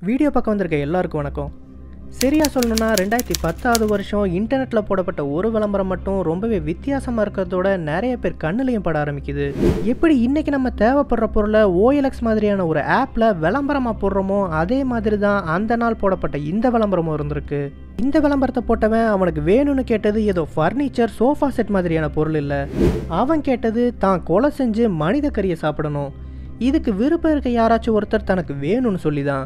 video பக்கம் வந்திருக்க எல்லாருக்கும் வணக்கம் சரியா சொல்லணும்னா ரெண்டாயிரத்தி பத்தாவது வருஷம் இன்டர்நெட்டில் போடப்பட்ட ஒரு விளம்பரம் மட்டும் ரொம்பவே வித்தியாசமாக இருக்கிறதோட நிறைய பேர் கண்ணுலையும் பட ஆரம்பிக்குது எப்படி இன்னைக்கு நம்ம தேவைப்படுற பொருளை ஓஎல்எக்ஸ் மாதிரியான ஒரு ஆப்பில் விளம்பரமாக போடுறோமோ அதே மாதிரி தான் அந்த நாள் போடப்பட்ட இந்த விளம்பரமும் இருந்திருக்கு இந்த விளம்பரத்தை போட்டவன் அவனுக்கு வேணும்னு கேட்டது ஏதோ ஃபர்னிச்சர் சோஃபா செட் மாதிரியான பொருள் இல்லை அவன் கேட்டது தான் கொலை செஞ்சு மனித கறியை சாப்பிடணும் இதுக்கு விருப்பம் இருக்க யாராச்சும் ஒருத்தர் தனக்கு வேணும்னு சொல்லி தான்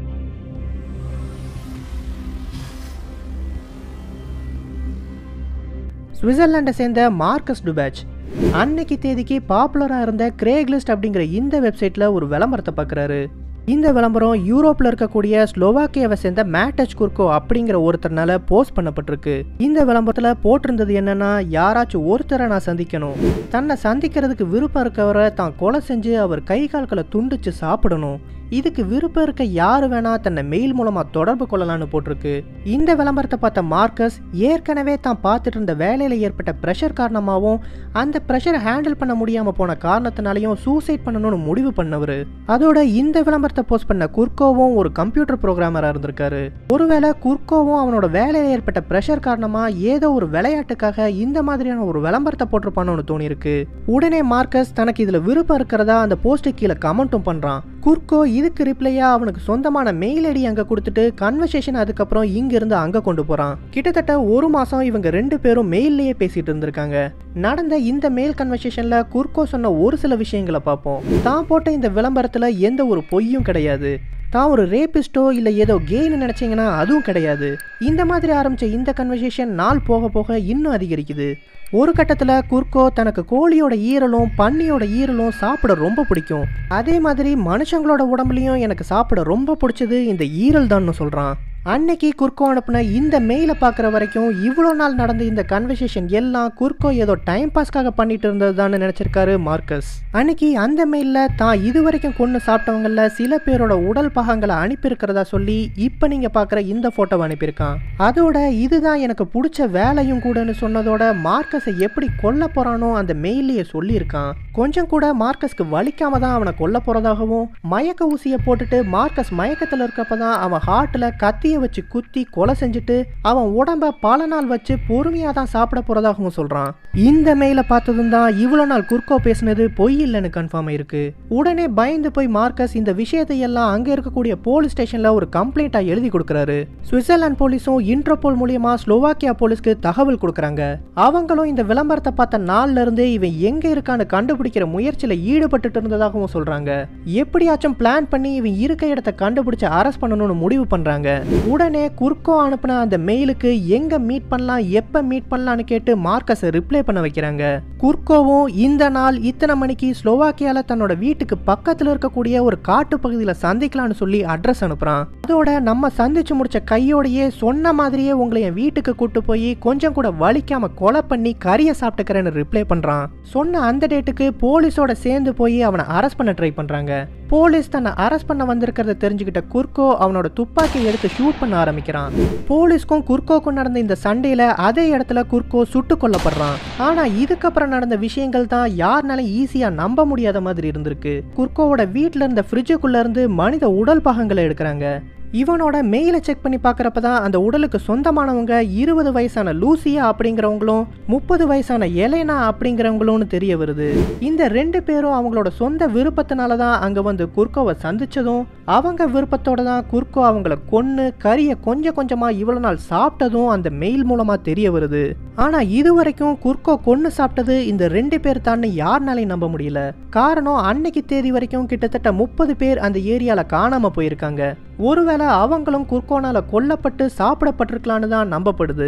சுவிட்சர்லாண்டை சேர்ந்த மார்க்கஸ் டுபேச் அன்னைக்கு தேதிக்கு பாப்புலராக இருந்த கிரேக்லிஸ்ட் அப்படிங்கிற இந்த வெப்சைட்டில் ஒரு விளம்பரத்தை பார்க்குறாரு இந்த விளம்பரம் யூரோப்பில் இருக்கக்கூடிய ஸ்லோவாக்கியாவை சேர்ந்த மேட்டச் குர்கோ அப்படிங்கிற ஒருத்தர்னால போஸ்ட் பண்ணப்பட்டிருக்கு இந்த விளம்பரத்தில் போட்டிருந்தது என்னன்னா யாராச்சும் ஒருத்தரை நான் சந்திக்கணும் தன்னை சந்திக்கிறதுக்கு விருப்பம் இருக்கவரை தான் கொலை செஞ்சு அவர் கை கால்களை துண்டிச்சு சாப்பிடணும் இதுக்கு விருப்பம் இருக்க யாரு வேணா தன்னை மெயில் மூலமா தொடர்பு கொள்ளலாம்னு போட்டிருக்கு இந்த விளம்பரத்தை பார்த்த மார்க்கஸ் ஏற்கனவே தான் பார்த்துட்டு இருந்த வேலையில ஏற்பட்ட ப்ரெஷர் காரணமாகவும் அந்த ப்ரெஷரை ஹேண்டில் பண்ண முடியாம போன காரணத்தினாலையும் சூசைட் பண்ணணும்னு முடிவு பண்ணவர் அதோட இந்த விளம்பரத்தை போஸ்ட் பண்ண குர்கோவும் ஒரு கம்ப்யூட்டர் ப்ரோக்ராமரா இருந்திருக்காரு ஒருவேளை குர்கோவும் அவனோட வேலையில ஏற்பட்ட ப்ரெஷர் காரணமா ஏதோ ஒரு விளையாட்டுக்காக இந்த மாதிரியான ஒரு விளம்பரத்தை போட்டிருப்பானு தோணியிருக்கு உடனே மார்க்கஸ் தனக்கு இதுல விருப்பம் இருக்கிறதா அந்த போஸ்ட்டு கீழே கமெண்ட்டும் பண்றான் குர்கோ இதுக்கு ரிப்ளையா அவனுக்கு சொந்தமான மெயில் ஐடி அங்க கொடுத்துட்டு கன்வர்சேஷன் அதுக்கப்புறம் இங்க இருந்து அங்க கொண்டு போறான் கிட்டத்தட்ட ஒரு மாசம் இவங்க ரெண்டு பேரும் மெயில்லயே பேசிட்டு இருந்திருக்காங்க நடந்த இந்த மெயில் கன்வர்சேஷன்ல குர்கோ சொன்ன ஒரு சில விஷயங்களை பார்ப்போம் தான் போட்ட இந்த விளம்பரத்துல எந்த ஒரு பொய்யும் கிடையாது தான் ஒரு ரேபிஸ்டோ இல்லை ஏதோ கேன்னு நினச்சிங்கன்னா அதுவும் கிடையாது இந்த மாதிரி ஆரம்பித்த இந்த கன்வர்சேஷன் நாள் போக போக இன்னும் அதிகரிக்குது ஒரு கட்டத்தில் குர்கோ தனக்கு கோழியோட ஈரலும் பன்னியோட ஈரலும் சாப்பிட ரொம்ப பிடிக்கும் அதே மாதிரி மனுஷங்களோட உடம்புலையும் எனக்கு சாப்பிட ரொம்ப பிடிச்சது இந்த ஈரல் தான்னு சொல்கிறான் அன்னைக்கு குர்கோ அனுப்புன இந்த மெயிலை பார்க்குற வரைக்கும் இவ்வளோ நாள் நடந்த இந்த கன்வர்சேஷன் எல்லாம் குர்கோ ஏதோ டைம் பாஸ்க்காக பண்ணிட்டு இருந்தது தான் நினச்சிருக்காரு மார்க்கஸ் அன்னைக்கு அந்த மெயிலில் தான் இது வரைக்கும் கொண்டு சாப்பிட்டவங்கள சில பேரோட உடல் பாகங்களை அனுப்பியிருக்கிறதா சொல்லி இப்போ நீங்கள் பார்க்குற இந்த ஃபோட்டோவை அனுப்பியிருக்கான் அதோட இதுதான் எனக்கு பிடிச்ச வேலையும் கூடன்னு சொன்னதோட மார்க்கஸை எப்படி கொல்ல போகிறானோ அந்த மெயிலையே சொல்லியிருக்கான் கொஞ்சம் கூட மார்க்கஸ்க்கு வலிக்காம தான் அவனை கொல்ல போகிறதாகவும் மயக்க ஊசியை போட்டுட்டு மார்க்கஸ் மயக்கத்தில் இருக்கப்ப தான் அவன் ஹார்ட்டில் கத்தி கத்தியை வச்சு குத்தி கொலை செஞ்சுட்டு அவன் உடம்ப பல நாள் வச்சு பொறுமையாக தான் சாப்பிட போறதாகவும் சொல்றான் இந்த மெயில பார்த்ததும் தான் இவ்வளோ நாள் குர்கோ பேசினது பொய் இல்லைன்னு கன்ஃபார்ம் ஆயிருக்கு உடனே பயந்து போய் மார்க்கஸ் இந்த விஷயத்தை எல்லாம் அங்க இருக்கக்கூடிய போலீஸ் ஸ்டேஷன்ல ஒரு கம்ப்ளைண்டா எழுதி கொடுக்குறாரு சுவிட்சர்லாந்து போலீஸும் இன்டர்போல் மூலியமா ஸ்லோவாக்கியா போலீஸ்க்கு தகவல் கொடுக்குறாங்க அவங்களும் இந்த விளம்பரத்தை பார்த்த நாள்ல இருந்தே இவன் எங்க இருக்கான்னு கண்டுபிடிக்கிற முயற்சியில ஈடுபட்டுட்டு இருந்ததாகவும் சொல்றாங்க எப்படியாச்சும் பிளான் பண்ணி இவன் இருக்க இடத்த கண்டுபிடிச்சு அரெஸ்ட் பண்ணணும்னு முடிவு பண்றாங்க உடனே குர்கோ அனுப்பின அந்த மெயிலுக்கு எங்க மீட் பண்ணலாம் எப்ப மீட் பண்ணலாம்னு கேட்டு மார்க்கஸ் ரிப்ளை பண்ண வைக்கிறாங்க குர்கோவும் இந்த நாள் இத்தனை மணிக்கு ஸ்லோவாக்கியால தன்னோட வீட்டுக்கு பக்கத்துல இருக்கக்கூடிய ஒரு காட்டு பகுதியில சந்திக்கலாம்னு சொல்லி அட்ரஸ் அனுப்புறான் அதோட நம்ம சந்திச்சு முடிச்ச கையோடையே சொன்ன மாதிரியே உங்களை என் வீட்டுக்கு கூட்டு போய் கொஞ்சம் கூட வலிக்காம கொலை பண்ணி கறியை சாப்பிட்டுக்கிறேன்னு ரிப்ளை பண்றான் சொன்ன அந்த டேட்டுக்கு போலீஸோட சேர்ந்து போய் அவனை அரெஸ்ட் பண்ண ட்ரை பண்றாங்க போலீஸ் தன்னை அரெஸ்ட் பண்ண வந்திருக்கிறத தெரிஞ்சுக்கிட்ட குர்கோ அவனோட துப்பாக்கியை எடுத்து ஷூட் பண்ண ஆரம்பிக்கிறான் போலீஸ்க்கும் குர்கோக்கும் நடந்த இந்த சண்டையில அதே இடத்துல குர்கோ சுட்டு கொல்லப்படுறான் ஆனா இதுக்கப்புறம் நடந்த விஷயங்கள் தான் யாருனாலும் ஈஸியா நம்ப முடியாத மாதிரி இருந்திருக்கு குர்கோவோட வீட்டுல இருந்த ஃப்ரிட்ஜுக்குள்ள இருந்து மனித உடல் பாகங்களை எடுக்கிறாங்க இவனோட மெயிலை செக் பண்ணி பார்க்குறப்ப தான் அந்த உடலுக்கு சொந்தமானவங்க இருபது வயசான லூசியா அப்படிங்கிறவங்களும் முப்பது வயசான எலேனா அப்படிங்கிறவங்களும்னு தெரிய வருது இந்த ரெண்டு பேரும் அவங்களோட சொந்த விருப்பத்தினால தான் அங்கே வந்து குர்கோவை சந்திச்சதும் அவங்க விருப்பத்தோட தான் குர்கோ அவங்கள கொன்று கறியை கொஞ்சம் கொஞ்சமாக இவ்வளோ நாள் சாப்பிட்டதும் அந்த மெயில் மூலமாக தெரிய வருது ஆனால் இது வரைக்கும் குர்கோ கொன்று சாப்பிட்டது இந்த ரெண்டு பேர் தான் யாருனாலையும் நம்ப முடியல காரணம் அன்னைக்கு தேதி வரைக்கும் கிட்டத்தட்ட முப்பது பேர் அந்த ஏரியாவில் காணாமல் போயிருக்காங்க ஒருவேளை அவங்களும் குர்கோனால கொல்லப்பட்டு சாப்பிடப்பட்டிருக்கலான்னு தான் நம்பப்படுது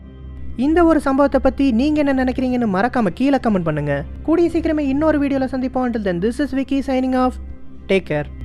இந்த ஒரு சம்பவத்தை பத்தி நீங்க என்ன நினைக்கிறீங்கன்னு மறக்காம கீழே கமெண்ட் பண்ணுங்க கூடிய சீக்கிரமே இன்னொரு வீடியோல சந்திப்போம் until then this is Vicky signing off take care